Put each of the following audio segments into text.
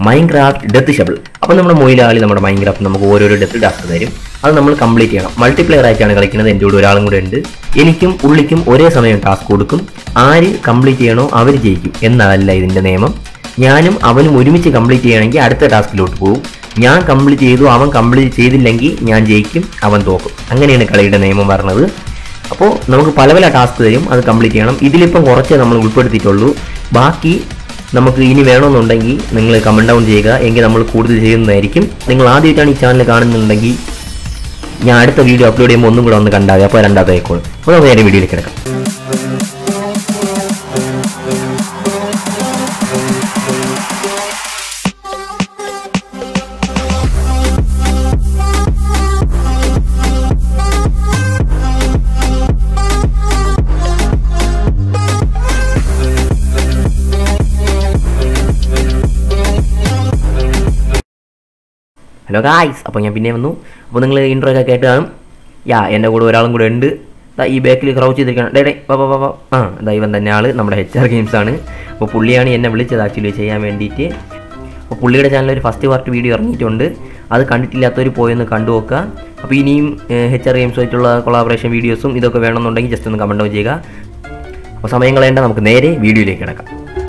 Minecraft death ഷബിൾ അപ്പോൾ നമ്മുടെ മൊയിലാളി നമ്മുടെ മൈൻക്രാഫ്റ്റ് നമുക്ക് ഓരോരോ ഡെത്ത് ടാസ്ക് തരും അത് നമ്മൾ കംപ്ലീറ്റ് ചെയ്യണം മൾട്ടിപ്ലെയർ ആയിട്ടാണ് കളിക്കുന്നത് എൻ്റെ കൂടെ ഒരാളും കൂടെ ഉണ്ട് എനിക്കും ഉള്ളിക്കും ഒരേ സമയം ടാസ്ക് കൊടുക്കും ആര് കംപ്ലീറ്റ് ചെയ്യണോ അവർ ജയിക്കും എന്നതല്ല ഇതിൻ്റെ നിയമം ഞാനും അവനും ഒരുമിച്ച് കംപ്ലീറ്റ് ചെയ്യണമെങ്കിൽ അടുത്ത ടാസ്കിലോട്ട് പോകും ഞാൻ കംപ്ലീറ്റ് ചെയ്തു അവൻ കംപ്ലീറ്റ് ചെയ്തില്ലെങ്കിൽ ഞാൻ ജയിക്കും അവൻ തോക്കും അങ്ങനെയാണ് കളിയുടെ നിയമം പറഞ്ഞത് അപ്പോൾ നമുക്ക് പല പല ടാസ്ക് തരും അത് കംപ്ലീറ്റ് ചെയ്യണം ഇതിലിപ്പം കുറച്ചേ നമ്മൾ ഉൾപ്പെടുത്തിയിട്ടുള്ളൂ ബാക്കി നമുക്ക് ഇനി വേണമെന്നുണ്ടെങ്കിൽ നിങ്ങൾ കമൻറ്റ് ഡൗൺ ചെയ്യുക എങ്കിൽ നമ്മൾ കൂടുതൽ ചെയ്യുന്നതായിരിക്കും നിങ്ങൾ ആദ്യമായിട്ടാണ് ഈ ചാനൽ കാണുന്നുണ്ടെങ്കിൽ ഞാൻ അടുത്ത വീഡിയോ അപ്ലോഡ് ചെയ്യുമ്പോൾ ഒന്നും കൂടെ ഒന്ന് കണ്ടാകുക അപ്പോൾ രണ്ടാമത്തെ ആയിക്കോളും അപ്പോൾ നമുക്ക് നേരെ വീഡിയോയിലേക്ക് കിടക്കാം ഹലോ ഗായ്സ് അപ്പോൾ ഞാൻ പിന്നെ വന്നു അപ്പോൾ നിങ്ങൾ ഇൻട്രോ ഒക്കെ കേട്ട് കാണും യാ എൻ്റെ കൂടെ ഒരാളും കൂടെ ഉണ്ട് ദാ ഈ ബാക്കിൽ ക്രൗച്ച് ചെയ്തിരിക്കണം ഡേ ഡേ വാ വാ വാ വാ ആ ദാ ഇവൻ തന്നെ ആൾ നമ്മുടെ എച്ച് ആർ ഗെയിംസ് ആണ് അപ്പോൾ പുള്ളിയാണ് എന്നെ വിളിച്ചത് ആക്ച്വലി ചെയ്യാൻ വേണ്ടിയിട്ട് അപ്പോൾ പുള്ളിയുടെ ചാനലിൽ ഒരു ഫസ്റ്റ് പാർട്ട് വീഡിയോ ഇറങ്ങിയിട്ടുണ്ട് അത് കണ്ടിട്ടില്ലാത്തവർ പോയൊന്ന് കണ്ടു നോക്കുക അപ്പോൾ ഇനിയും എച്ച് ആർ ഗെയിംസുമായിട്ടുള്ള കൊളാബറേഷൻ വീഡിയോസും ഇതൊക്കെ വേണമെന്നുണ്ടെങ്കിൽ ജസ്റ്റ് ഒന്ന് കമൻറ്റ് ചെയ്യുക അപ്പോൾ സമയം കളയേണ്ട നമുക്ക് നേരെ വീഡിയോയിലേക്ക് കിടക്കാം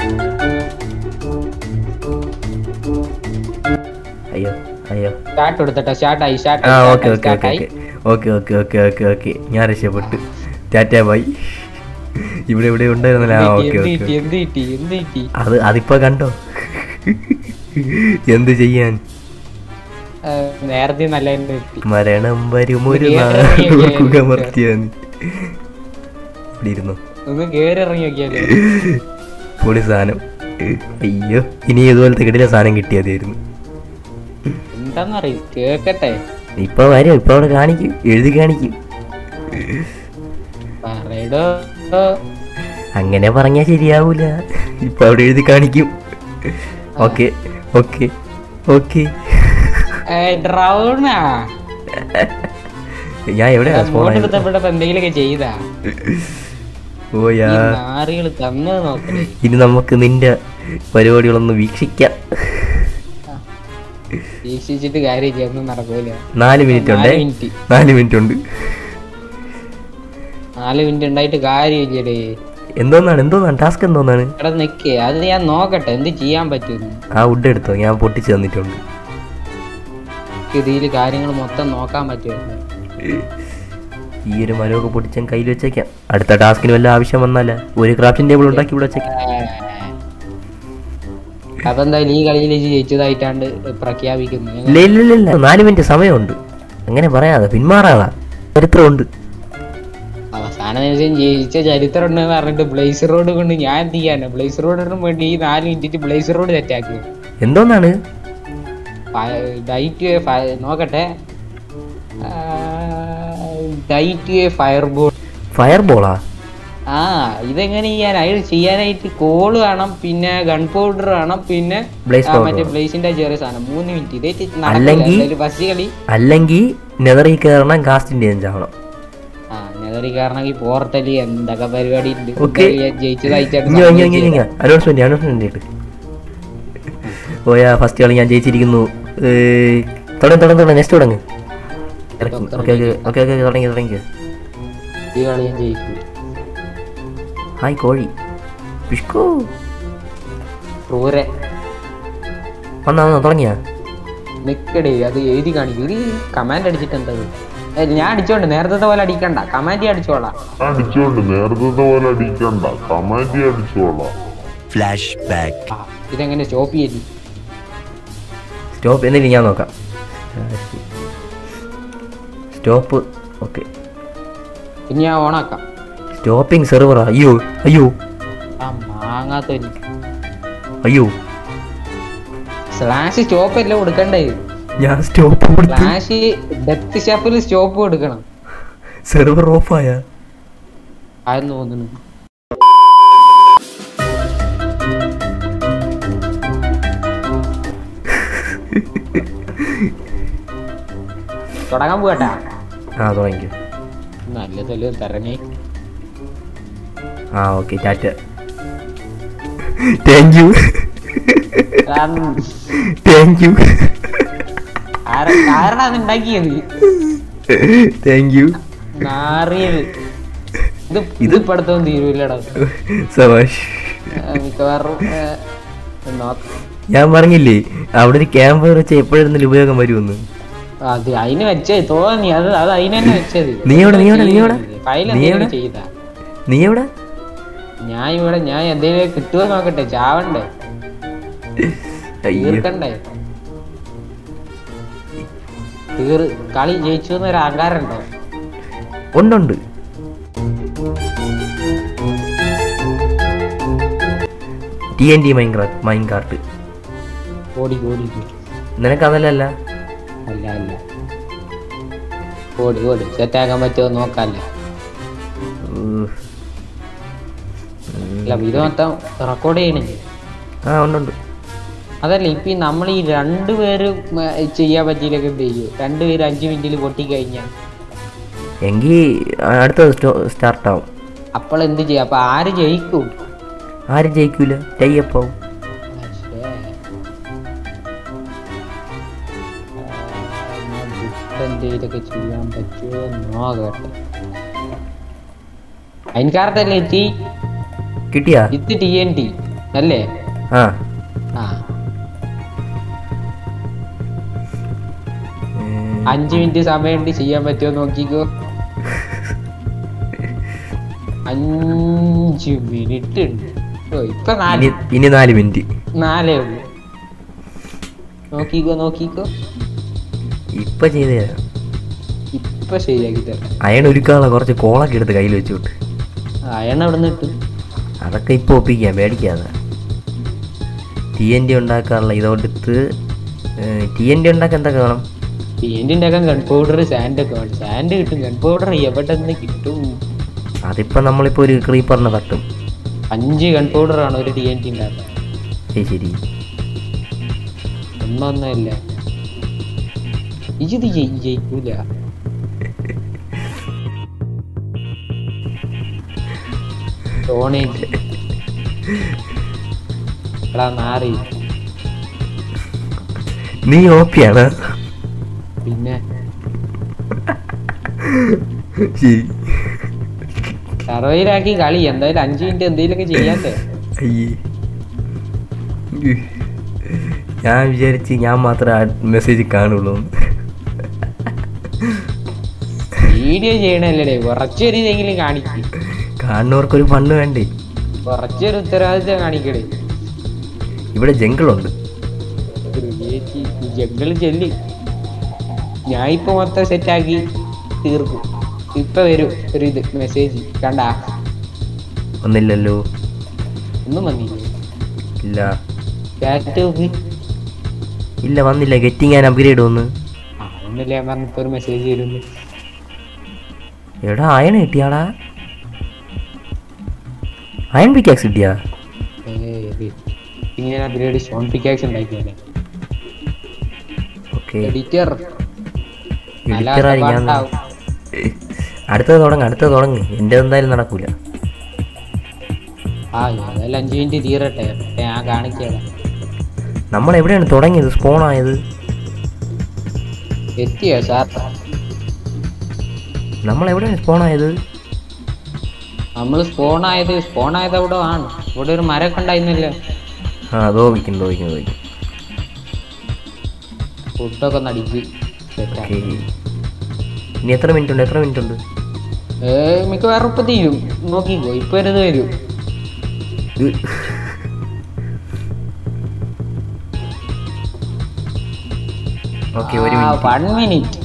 അയ്യോ അയ്യോ സ്റ്റാർട്ട് കൊടുത്തട്ടെ സ്റ്റാർട്ടായി ആ okay okay okay okay okay okay okay okay ഞാൻ രക്ഷപ്പെട്ടു ടാറ്റ ബൈ ഇവിടെ ഇവിടെ ഉണ്ടായിരുന്നല്ലേ ആ ഓക്കെ ഓക്കെ എന്ത് കിട്ടി എന്ത് കിട്ടി അത് അതിപ്പോ കണ്ടോ എന്ത് ചെയ്യാൻ ആ, നേരത്തെ നല്ല എന്നെ കിട്ടി മരണം വരും ഒരു ഇത് നാൾ കേറി ഓർക്കുക ഇറങ്ങിയ മർത്തിയാന്ന് ഇവിടെ ഇരുന്നു ഒന്ന് കേറി ഇറങ്ങി നോക്കിയാലോ പൊളി സാധനം അയ്യോ ഇനി ഇതുപോലത്തെ കിടില സാധനം കിട്ടിയതായിരുന്നു എന്താന്നറിയും കേക്കട്ടെ ഇപ്പൊ വരും ഇപ്പൊ അവിടെ കാണിക്കും എഴുതി കാണിക്കും പറയടോ അങ്ങനെ പറഞ്ഞാൽ ശരിയാവൂല ഇപ്പൊ അവിടെ എഴുതി കാണിക്കും ഓക്കെ ഓക്കെ ഓക്കെ ഡ്രൗണാ ഞാൻ എവിടെയാ സ്പോൺ ഫോൺ എടുത്തപ്പോഴപ്പോ എന്തെങ്കിലുമൊക്കെ ചെയ്താ ഓയാ ഈ നാറികള് തന്നത് നോക്കണേ ഇനി നമുക്ക് നിന്റെ പരിപാടികളൊന്ന് വീക്ഷിക്കാം വീക്ഷിച്ചിട്ട് കാര്യം ഒന്നും നടക്കൂല നാല് മിനിറ്റ് ഉണ്ടേ നാല് മിനിറ്റ് നാല് മിനിറ്റ് ഉണ്ട് നാല് മിനിറ്റ് ഉണ്ടായിട്ട് കാര്യമില്ലടേ എന്തോന്നാണ് എന്തോന്നാണ് ടാസ്ക് എന്തോന്നാണ് ഇവിടെ നിക്കേ അത് ഞാൻ നോക്കട്ടെ എന്ത് ചെയ്യാൻ പറ്റുന്നു ആ വുഡ് എടുത്തോ ഞാൻ പൊട്ടിച്ച് തന്നിട്ടുണ്ട് ഇതിൽ കാര്യങ്ങൾ മൊത്തം നോക്കാൻ പറ്റുമോ ഈ ഒരു മരമൊക്കെ പൊട്ടിച്ചാൽ കയ്യിൽ വെച്ചേക്കാം അടുത്ത ടാസ്കിന് വല്ല ആവശ്യം വന്നാല ഒരു ക്രാഫ്റ്റിംഗ് ടേബിൾ ഉണ്ടാക്കി ഇവിടെ വെച്ചേക്കാം അപ്പൊ എന്തായാലും ഈ കളിയിൽ ജയിച്ചതായിട്ടാണ്ട് പ്രഖ്യാപിക്കുന്നു ഇല്ല ഇല്ല ഇല്ല ഇല്ല നാല് മിനിറ്റ് സമയമുണ്ട് അങ്ങനെ പറയാതെ പിന്മാറാളാ ചരിത്രമുണ്ട് അവസാന ദിവസം ജയിച്ച ചരിത്രം ഉണ്ടെന്ന് പറഞ്ഞിട്ട് ബ്ലേസ് റോഡ് കൊണ്ട് ഞാൻ എന്ത് ചെയ്യാനാ ബ്ലേസ് റോഡിന് വേണ്ടി ഈ നാല് മിനിറ്റ് ബ്ലേസ് റോഡ് സെറ്റാക്കി എന്തോന്നാണ് ഡൈറ്റ് നോക്കട്ടെ ഡൈറ്റ് ഫയർ ബോൾ ഫയർ ബോളാ ആ ഇതെങ്ങനെ ചെയ്യാൻ അത് ചെയ്യാനായിട്ട് കോള് വേണം പിന്നെ ഗൺ പൗഡർ വേണം പിന്നെ Blaze ആ, powder മറ്റേ വേണം. ബ്ലേസിന്റെ ചെറിയ സാധനം മൂന്ന് മിനിറ്റ് ഇതേറ്റ് അല്ലെങ്കിൽ- നടക്കില്ല ഫസ്റ്റ് കളി അല്ലെങ്കിൽ നെതറിൽ കയറണം കാസ്റ്റിൻ്റെ ചാവണം ആ നെതറി കാരണമെങ്കിൽ പോർട്ടല് എന്തൊക്കെ പരിപാടി ഉണ്ട് Okay. ജയിച്ചതായിട്ടാണ് ഇങ്ങോ ഇങ്ങോ ഇങ്ങോ ഇങ്ങോ അനൗൺസ്മെന്റ് അനൗൺസ്മെന്റ് ഇട്ട് ഓയാ ഫസ്റ്റ് കളി ഞാൻ ജയിച്ചിരിക്കുന്നു ഏയ്, തുടങ്ങ് തുടങ്ങ് തുടങ്ങ് നെക്സ്റ്റ് തുടങ്ങ് ഓക്കെ ഓക്കെ ഓക്കെ ഓക്കെ തുടങ്ങി തുടങ്ങി ഈ കളി ഞാൻ ജയിക്കും ഹായ് കോഴി പിഷ്കോ ക്രൂരെ വന്നാ വന്നാ തുടങ്ങിയാ നിക്കടേ അത് എഴുതി കാണിക്കും ഒരു കമാൻഡ് അടിച്ചിട്ട് എന്താ ഇത്? ഏ, ഞാൻ അടിച്ചോണ്ട് നേരത്തെ പോലെ അടിക്കണ്ട കമാൻഡ് അടിച്ചോളാം അടിച്ചോണ്ട് നേരത്തെ പോലെ അടിക്കണ്ട കമാൻഡി അടിച്ചോളാം ആ, ഇതെങ്ങനെ സ്റ്റോപ്പ് ചെയ്തു സ്റ്റോപ്പ് എന്നിട്ട് ഞാൻ നോക്കാം സ്റ്റോപ്പ് ഓക്കെ പിന്നെ ഞാൻ ഓണാക്കാം സ്റ്റോപ്പിംഗ് സെർവറാ അയ്യോ അയ്യോ ആ മാങ്ങാത്തൊരു അയ്യോ സ്ലാഷ് സ്റ്റോപ്പ് അല്ലേ കൊടുക്കണ്ടേ ഞാൻ സ്റ്റോപ്പ് കൊടുത്തു സ്ലാഷ് ഡെത്ത് ഷഫിൽ സ്റ്റോപ്പ് കൊടുക്കണം സെർവർ ഓഫായ ആയെന്ന് തോന്നുന്നു തുടങ്ങാൻ പോകട്ടാ ആ തുടങ്ങിക്കോ നല്ല തെളിവ് തരണേ ആ ഓക്കെ ടാറ്റ താങ്ക് യു കാരണം താങ്ക് യു ആര- ആരാണ് ഉണ്ടാക്കിയത് താങ്ക് യു നാറിയത് ഇത് ഇത് പഠിത്തം തീരൂലടാ സവാഷ് ആ, മിക്കവാറും ആ, നോ- ഞാൻ പറഞ്ഞില്ലേ അവിടെ ഒരു ക്യാമ്പ് വെച്ച് എപ്പോഴെങ്കിലും ഉപയോഗം വരുമെന്ന് അത് അതിന് വെച്ചത് തോന്നി അത് അത് അതിന് തന്നെ വെച്ചത് നീ എവിടെ? നീ എവിടെ? നീ എവിടെ? ഫയൽ നീ എന്തെങ്കിലും എവിടെ? ചെയ്താ നീ എവിടെ ഞാൻ ഇവിടെ ഞാൻ എന്തെങ്കിലും കിട്ടുമോ നോക്കട്ടെ ചാവണ്ടേ അയ്യോ തീർക്കണ്ടേ തീർ കളി ജയിച്ചു എന്നൊരു അഹങ്കാരം ഉണ്ടോ ഉണ്ടുണ്ട് ടി എൻ ഡി മൈൻക്രാ മൈൻകാർട്ട് ഓടി ഓടി നിനക്ക് അതല്ലല്ല അല്ല അല്ല ഓടി ഓടി സെറ്റാക്കാൻ പറ്റുമോ നോക്കാല്ലേ ഉം. അല്ല ഇത് മൊത്തം റെക്കോർഡ് ചെയ്യണേ ആ ഉണ്ടുണ്ട് അതല്ല ഇപ്പൊ ഈ നമ്മൾ ഈ രണ്ടുപേരും ഉം, ചെയ്യാൻ പറ്റിയില്ലൊക്കെ എന്ത് ചെയ്യും രണ്ടുപേരും അഞ്ചു മിനിറ്റിൽ പൊട്ടിക്കഴിഞ്ഞാൽ എങ്കിൽ അടുത്തത് സ്റ്റാർട്ട് ആവും അപ്പോൾ എന്ത് ചെയ്യും അപ്പൊ ആര് ജയിക്കും ആരും ജയിക്കൂല ടൈയപ്പാവും ശ്ശേ. ആ, ഞാൻ ബുക്ക് എന്തേലൊക്കെ ചെയ്യാൻ പറ്റുമോ നോക്കട്ടെ അതിൻകാർട്ടല്ലേ എത്തി കിട്ടിയാ ഇത് ടി എൻ ടി അല്ലേ ആ ആ ഉം. അഞ്ച് മിനിറ്റ് സമയമുണ്ട് ചെയ്യാൻ പറ്റുമോ നോക്കിക്കോ അഞ്ച് മിനിറ്റ് ഉണ്ട് ഓ ഇപ്പൊ നാല് ഇനി ഇനി നാല് മിനിറ്റ് നാലേ ഉള്ളൂ നോക്കിക്കോ നോക്കിക്കോ ഇപ്പൊ ചെയ്ത് തരാം ഇപ്പൊ ശരിയാക്കി തരാം അയൺ ഒരുക്കാനുള്ള കുറച്ച് കോളൊക്കെ എടുത്ത് കയ്യിൽ വെച്ചോട്ട് അയണ എവിടെ നിന്ന് കിട്ടും അതൊക്കെ ഇപ്പൊ ഒപ്പിക്കാം പേടിക്കാതെ ടി എൻ ഡി ഉണ്ടാക്കാനുള്ള ഇതോടുത്ത് ടി എൻ ഡി ഉണ്ടാക്കാൻ എന്തൊക്കെ വേണം പെയിന്റ് ഉണ്ടാക്കാൻ ഗൺ പൗഡർ സാൻഡ് ഒക്കെ വേണം സാൻഡ് കിട്ടും ഗൺ പൗഡർ എവിടെ നിന്ന് കിട്ടും അതിപ്പോ നമ്മളിപ്പോ ഒരു ക്രീപ്പറിനെ തട്ടും അഞ്ച് ഗൺ പൗഡർ ആണ് ഒരു ടി എൻ ടി ഉണ്ടാക്കാൻ ശരി ശരി ഒന്നൊന്നല്ല ഇത് ജയി- ജയിക്കൂല ഡോണേറ്റ് എടാ നാറി നീ ഓപ്പിയാണ് പിന്നെ ശരി സർവൈലാക്കി കളി എന്തായാലും അഞ്ച് മിനിറ്റ് എന്തെങ്കിലുമൊക്കെ ചെയ്യാത്തേ അയ്യേ ഉയ്. ഞാൻ വിചാരിച്ച് ഞാൻ മാത്രമേ മെസ്സേജ് കാണുള്ളൂ എന്ന്. വീഡിയോ ചെയ്യണല്ലേ കുറച്ചൊരു ഇതെങ്കിലും കാണിക്കും കാണുന്നവർക്കൊരു ഫണ്ട് വേണ്ടേ കുറച്ചൊരു ഉത്തരവാദിത്വം കാണിക്കടേ ഇവിടെ ജംഗിളുണ്ട് ജഗ്ഗിള് ചെല്ലി ഞാൻ ഇപ്പൊ മൊത്തം സെറ്റാക്കി തീർക്കും ഇപ്പൊ വരും ഒരു ഇത് മെസ്സേജ് കണ്ടാ ഒന്നില്ലല്ലോ ഒന്നും വന്നില്ല ഇല്ല ചാറ്റ് നോക്ക് ഇല്ല വന്നില്ല ഗെറ്റിംഗ് ആൻഡ് അപ്ഗ്രേഡ് ഒന്ന് ആ ഒന്നുമില്ല ഞാൻ പറഞ്ഞ ഇപ്പൊ ഒരു മെസ്സേജ് വരുന്നു എടാ അയൺ കിട്ടിയാടാ അയൺ പിക്കാക്സ് കിട്ടിയാ ഇങ്ങനെ അപ്ഗ്രേഡ് സ്റ്റോൺ പിക്കാക്സ് ഉണ്ടാക്കിയല്ലേ ഓക്കെ എഡിറ്റർ നല്ല എഡിറ്ററായി ഞാൻ കഷ്ടപ്പാടുണ്ടാവും. അടുത്തത് തുടങ്ങ അടുത്തത് തുടങ്ങ് എൻ്റെ എന്തായാലും നടക്കൂല ആ ഏതായാലും അഞ്ചു മിനിറ്റ് തീരട്ടെ എന്നിട്ട് ഞാൻ കാണിക്കാം നമ്മൾ എവിടെയാണ് തുടങ്ങിയത് സ്പോൺ ആയത് എത്തിയോ സാർ നമ്മൾ എവിടെയാണ് സ്പോൺ ആയത് നമ്മൾ സ്പോൺ ആയത് സ്പോൺ ആയത് അവിടെ ആണ് ഇവിടെ ഒരു മരമൊക്കെ ഉണ്ടായിരുന്നല്ലോ ആ അതോ വിൽക്കും തോന്നിക്കും തോന്നിക്കും ഫുഡൊക്കെ ഒന്ന് അടിച്ച് സെറ്റാ ഓക്കെ ഇനി എത്ര മിനിറ്റ് ഉണ്ട് എത്ര മിനിറ്റ് ഉണ്ട് ഏ മിക്കവാറും ഇപ്പൊ തീരും നോക്കിക്കോ ഇപ്പൊ ഒരു ഇത് വരും ഇത് ഓക്കെ ഒരു മിനിറ്റ് വൺ മിനിറ്റ്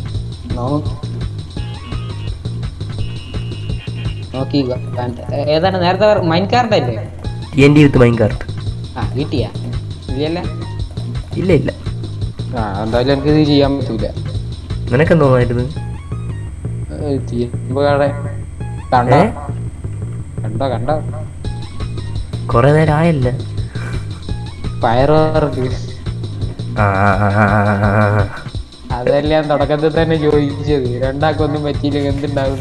നോക്കിക്കോ കണ്ട- ഏ, ഏതാണ് നേരത്തെ മൈൻഡ് കാർഡ് അല്ലേ T N D with minecart ആ കിട്ടിയാ ഇല്ലല്ലേ ഇല്ല ഇല്ല ആ എന്തായാലും എനിക്ക് ഇത് ചെയ്യാൻ പറ്റൂല നിനക്കെന്തോ തോന്നായിരുന്നു ഏ, ചെയ്യുമ്പോ അവിടെ കണ്ടോ ഏ? കണ്ടോ കണ്ടോ കുറെ നേരം ആയല്ല പയറുവർക്ക് ആ ആ, ആ, ആ, ആ, ആ. അതല്ല ഞാൻ തുടക്കത്തിൽ തന്നെ ചോദിച്ചത് രണ്ടാക്കൊന്നും പറ്റിയില്ലെങ്കിൽ എന്തുണ്ടാവും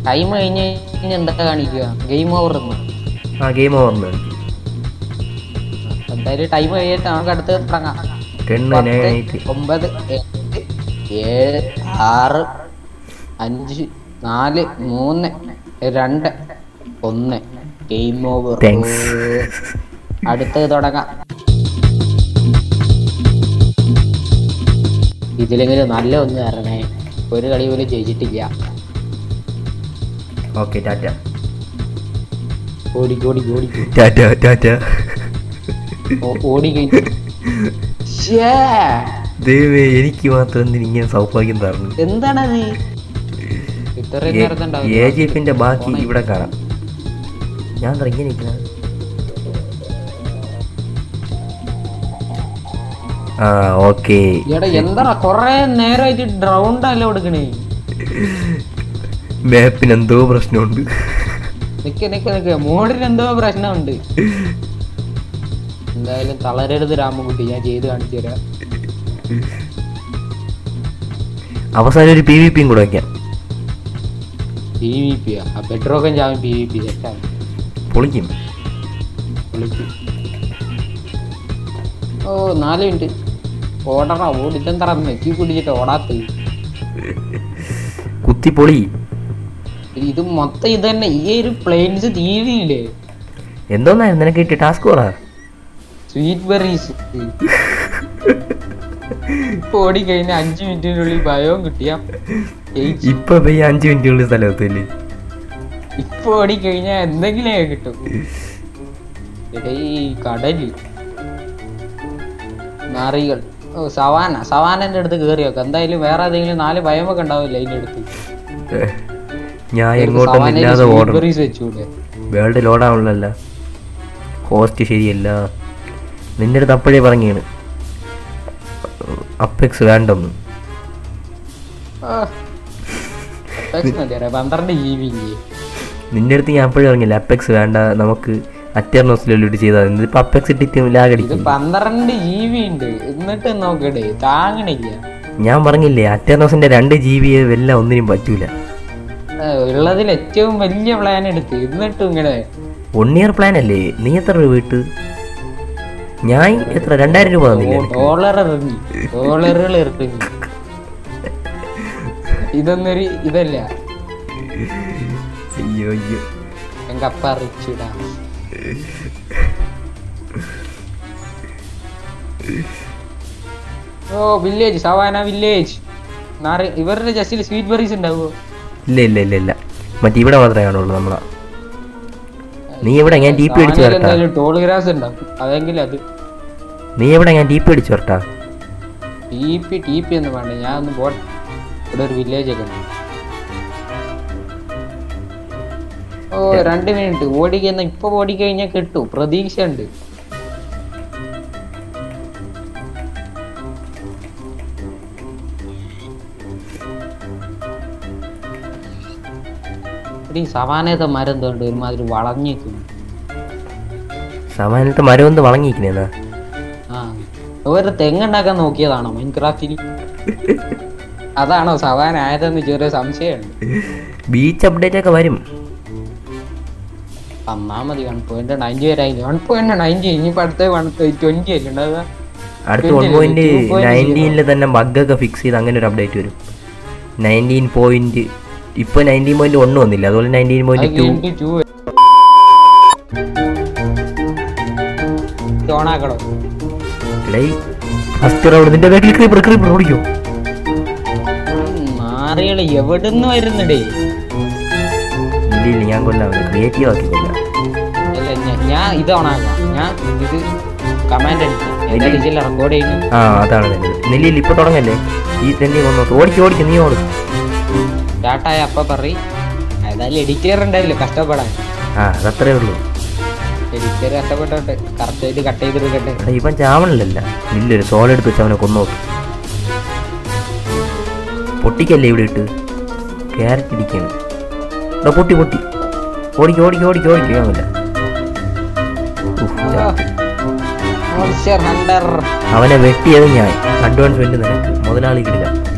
ടൈം കഴിഞ്ഞ് കഴിഞ്ഞാൽ എന്താ കാണിക്കുക ഗെയിം ഓവർ എന്ന് ആ ഗെയിം ഓവറിന് എന്തായാലും ടൈം കഴിഞ്ഞിട്ട് നമുക്ക് അടുത്ത് തുടങ്ങാം ടെൻ പത്ത്, നൈറ്റ് ഒമ്പത് എട്ട് ഏഴ് ആറ് അഞ്ച് നാല് മൂന്ന് രണ്ട് ഒന്ന് ഗെയിം ഓവർ Thanks. അടുത്ത് തുടങ്ങാം ഇതിലെങ്കിലും നല്ല ഒന്ന് തരണേ ഒരു കളി പോലും ജയിച്ചിട്ടില്ല ഓക്കെ ടാറ്റ ഓടി ഓടി ഓടി ടാറ്റ ടാറ്റ ഓടി കഴിഞ്ഞു ശ്ശേ, ദൈവമേ എനിക്ക് മാത്രം എന്തിന് ഇങ്ങനെ സൗഭാഗ്യം തരണം എന്താണത് ഇത്രയും നേരത്തെ എ ഉണ്ടാവില്ല. ജി എഫിന്റെ ബാക്കി ഇവിടെ കാണാം ഞാൻ എന്താ ഇങ്ങനെ നിൽക്കുന്നത് ആ ഓക്കെ എടാ എന്താ കൊറേ നേരമായിട്ട് ഡ്രൗണ്ട് അല്ല കൊടുക്കണേ മാപ്പിന് എന്തോ പ്രശ്നമുണ്ട് നിക്ക് നിക്ക് നിക്ക് മോഡിന് എന്തോ പ്രശ്നമുണ്ട് എന്തായാലും തളരരുത് രാമൻകുട്ടി ഞാൻ ചെയ്ത് കാണിച്ചു തരാം അവസാനം ഒരു പി വി പിയും കൂടെ വയ്ക്കാം പി വി പി ആ ബെഡ്റോക്കൻ ചാവൻ പി വി പി സെറ്റാണ് പൊളിക്കും ഓ നാല് മിനിറ്റ് ഓടണ ഓടിച്ചെന്തറ നെക്കി കുടിച്ചിട്ട് ഓടാത്ത കുത്തി പൊളി ഇത് മൊത്തം ഇത് തന്നെ ഈ ഒരു പ്ലെയിൻസ് തീരിയില്ലേ എന്തോന്നായിരുന്നു നിനക്ക് കിട്ടിയ ടാസ്ക് പറ സ്വീറ്റ് ബെറീസ് ഇപ്പൊ ഓടിക്കഴിഞ്ഞ അഞ്ചു മിനിറ്റിനുള്ളിൽ ഭയവും കിട്ടിയ ജയിച്ചു. ഇപ്പൊ പോയി അഞ്ചു മിനിറ്റുള്ളിൽ സ്ഥലത്തില്ലേ ഇപ്പൊ ഓടിക്കഴിഞ്ഞാ എന്തെങ്കിലും കിട്ടും എടേ, ഈ കടല് നാറികൾ ഓ സവാന സവാനന്റെ അടുത്ത് കേറി വെക്കാം എന്തായാലും വേറെ ഏതെങ്കിലും നാല് ഭയമൊക്കെ ഉണ്ടാവില്ല അതിന്റെ അടുത്ത് ഞാൻ എങ്ങോട്ടൊന്നും ഇല്ലാതെ ഓടണം ബെറീസ് വെച്ചൂടെ വേൾഡ് ലോഡാവുള്ളല്ല ഹോസ്റ്റ് ശരിയല്ല നിന്റെ അടുത്ത് അപ്പോഴേ പറഞ്ഞാണ് അപ്പെക്സ് വേണ്ടെന്ന് ആ. Apex മതി, അറിയാം. പന്ത്രണ്ട് ജി ബി നിന്റെ അടുത്ത് ഞാൻ അപ്പോഴേ പറഞ്ഞില്ല അപ്പെക്സ് വേണ്ട നമുക്ക് അറ്റർനോസിലോട്ട് ചെയ്താൽ മതി ഇപ്പൊ അപ്പെക്സ് ഇട്ടിട്ട് ഇത് ലാഗടിക്കും പന്ത്രണ്ട് ജി ബി ഉണ്ട് എന്നിട്ട് നോക്കട്ടെ താങ്ങണില്ല ഞാൻ പറഞ്ഞില്ലേ അറ്റർനോസിന്റെ രണ്ട് ജി ബി എല്ലാം ഒന്നിനും പറ്റൂല ആ, ഉള്ളതിൽ ഏറ്റവും വലിയ പ്ലാൻ എടുത്ത് എന്നിട്ടും ഇങ്ങനെ വൺ ഇയർ പ്ലാൻ അല്ലേ നീ എത്ര രൂപ ഇട്ട് ഞാൻ എത്ര രണ്ടായിരം രൂപ തന്നില്ലേ നിനക്ക്? ഡോളർ ഇറങ്ങി ഡോളറുകൾ ഇറങ്ങി ഇതൊന്നൊരു ഇതല്ല അയ്യോ അയ്യോ എങ്കപ്പ റിച്ചുടാ ഓ വില്ലേജ് സവാന വില്ലേജ് ഇവരുടെ ജസ്റ്റിൽ സ്വീറ്റ് ബെറീസ് ഉണ്ടാവോ ഇല്ല ഇല്ല ഇല്ല ഇല്ല മറ്റേ ഇവിടെ മാത്രമേ കാണുള്ളൂ നമ്മളാ നീ എവിടെ ഞാൻ ടി പി അടിച്ചു വരട്ടാ ടോൾ ഗ്രാസ് ഉണ്ടാവും അതെങ്കിലും അത് നീ എവിടെ ഞാൻ ടി പി അടിച്ചു വരട്ടാ ടി പി ടി പി ഒന്നും വേണ്ട ഞാൻ ഒന്ന് പോട്ടെ ഇവിടെ ഒരു വില്ലേജ് ഒക്കെ ഉണ്ട് ഓ രണ്ട് മിനിറ്റ് ഓടിക്കുന്ന ഇപ്പൊ ഓടിക്കഴിഞ്ഞാൽ കിട്ടും പ്രതീക്ഷ ഉണ്ട് ഈ സവാനത്തെ മരം എന്തുകൊണ്ട് ഒരുമാതിരി വളഞ്ഞിരിക്കുന്നു സമാനത്തെ മരം ഒന്ന് വളങ്ങിയിരിക്കുന്നേന്നാ ആ ഒരു തെങ്ങുണ്ടാക്കാൻ നോക്കിയതാണോ മൈൻക്രാഫ്റ്റിൽ അതാണോ സവാന ആയതെന്ന് ചെറിയ സംശയമുണ്ട് ബീച്ച് അപ്ഡേറ്റ് ഒക്കെ വരും തന്നാ മതി വൺ പോയിന്റ് നയൻറ്റി വരായി വൺ പോയിന്റ് നയൻറ്റി ഇനിയിപ്പോ അടുത്ത വൺ ട്വന്റി അല്ലേ ഉണ്ടാവുക അടുത്ത വൺ പോയിന്റ് നയൻറ്റീനിൽ തന്നെ ബഗ്ഗൊക്കെ ഫിക്സ് ചെയ്ത് അങ്ങനെ ഒരു അപ്ഡേറ്റ് വരും നയൻറ്റീൻ പോയിന്റ് ഇപ്പൊ നയൻറ്റീൻ പോയിന്റ് ഒന്ന് വന്നില്ല അതുപോലെ നയൻറ്റീൻ പോയിന്റ് ടു ഓണാക്കണോ ഫസ്റ്റ് റൗണ്ട് നിന്റെ ബാക്കിൽ ക്രീപ്പർ ക്രീപ്പർ ഓടിക്കോ മാറികള് എവിടുന്ന് വരുന്നുടേ ഇല്ല ഇല്ല ഞാൻ കൊല്ലാം ക്രിയേറ്റീവ് ആക്കിയില്ല അല്ല ഞാ- ഞാൻ ഇത് ഓണാക്കാം ഞാൻ ഇത് കമാൻഡ് അടിക്കാം എന്തായാലും ചില റെക്കോർഡ് ചെയ്യുന്നു ആ അതാണ് നല്ലത് നെല്ലിയിൽ ഇപ്പൊ തുടങ്ങല്ലേ ഈ തന്നെ കൊന്നോട്ട് ഓടിക്കോ ഓടിക്കോ നീ ഓടും സ്റ്റാർട്ടായ അപ്പ പറയും ഏതായാലും എഡിറ്റർ ഉണ്ടാവില്ല കഷ്ടപ്പെടാൻ ആ അതത്രേ ഉള്ളൂ എഡിറ്റർ കഷ്ടപ്പെട്ടോട്ടെ കറക്റ്റ് ആയിട്ട് കട്ട് ചെയ്തെടുക്കട്ടെ എടാ ഇവൻ ചാവണില്ലല്ല ഇല്ലൊരു സോൾ എടുത്ത് വെച്ച് അവനെ കൊന്നോട്ട് പൊട്ടിക്കല്ലേ ഇവിടെ ഇട്ട് ക്യാരറ്റ് ഇരിക്കാണ് എടാ പൊട്ടി പൊട്ടി ഓടിക്കോ ഓടിക്കോ ഓടിക്കോ ഓടിക്കോ ഞാനില്ല മോൺസ്റ്റർ ഹണ്ടർ അവനെ വെട്ടിയത് ഞാൻ അഡ്വാൻസ് വേണ്ടി നിനക്ക് മുതലാളി കിടില്ല